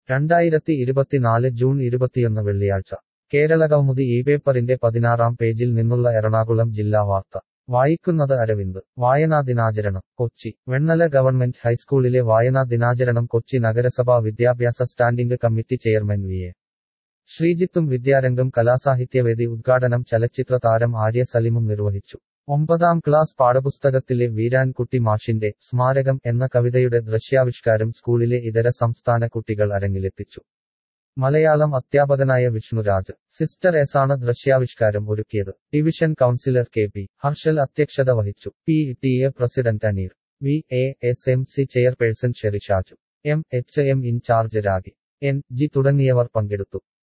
രണ്ടായിരത്തി ഇരുപത്തിനാല് ജൂൺ ഇരുപത്തിയൊന്ന് വെള്ളിയാഴ്ച കേരള കൗമുദി ഈ പേപ്പറിന്റെ പതിനാറാം പേജിൽ നിന്നുള്ള എറണാകുളം ജില്ലാ വാർത്ത വായിക്കുന്നത് അരവിന്ദ് വായനാ ദിനാചരണം കൊച്ചി വെണ്ണല ഗവൺമെന്റ് ഹൈസ്കൂളിലെ വായനാ ദിനാചരണം കൊച്ചി നഗരസഭാ വിദ്യാഭ്യാസ standing committee chairman V A ശ്രീജിത്തും വിദ്യാരംഗം കലാസാഹിത്യവേദി ഉദ്ഘാടനം ചലച്ചിത്ര താരം ആര്യ സലിമും നിർവഹിച്ചു ഒമ്പതാം ക്ലാസ് പാഠപുസ്തകത്തിലെ വീരാൻകുട്ടി മാഷിന്റെ സ്മാരകം എന്ന കവിതയുടെ ദൃശ്യാവിഷ്കാരം സ്കൂളിലെ ഇതര സംസ്ഥാന കുട്ടികൾ അരങ്ങിലെത്തിച്ചു മലയാളം അധ്യാപകനായ വിഷ്ണുരാജ് സിസ്റ്റർ എസ് ആണ് ദൃശ്യാവിഷ്കാരം ഒരുക്കിയത് division councillor K P Harshal അധ്യക്ഷത വഹിച്ചു P T A president Aneer V A S M C chairperson Sherishaju M H M in charge Ragi N G തുടങ്ങിയവർ പങ്കെടുത്തു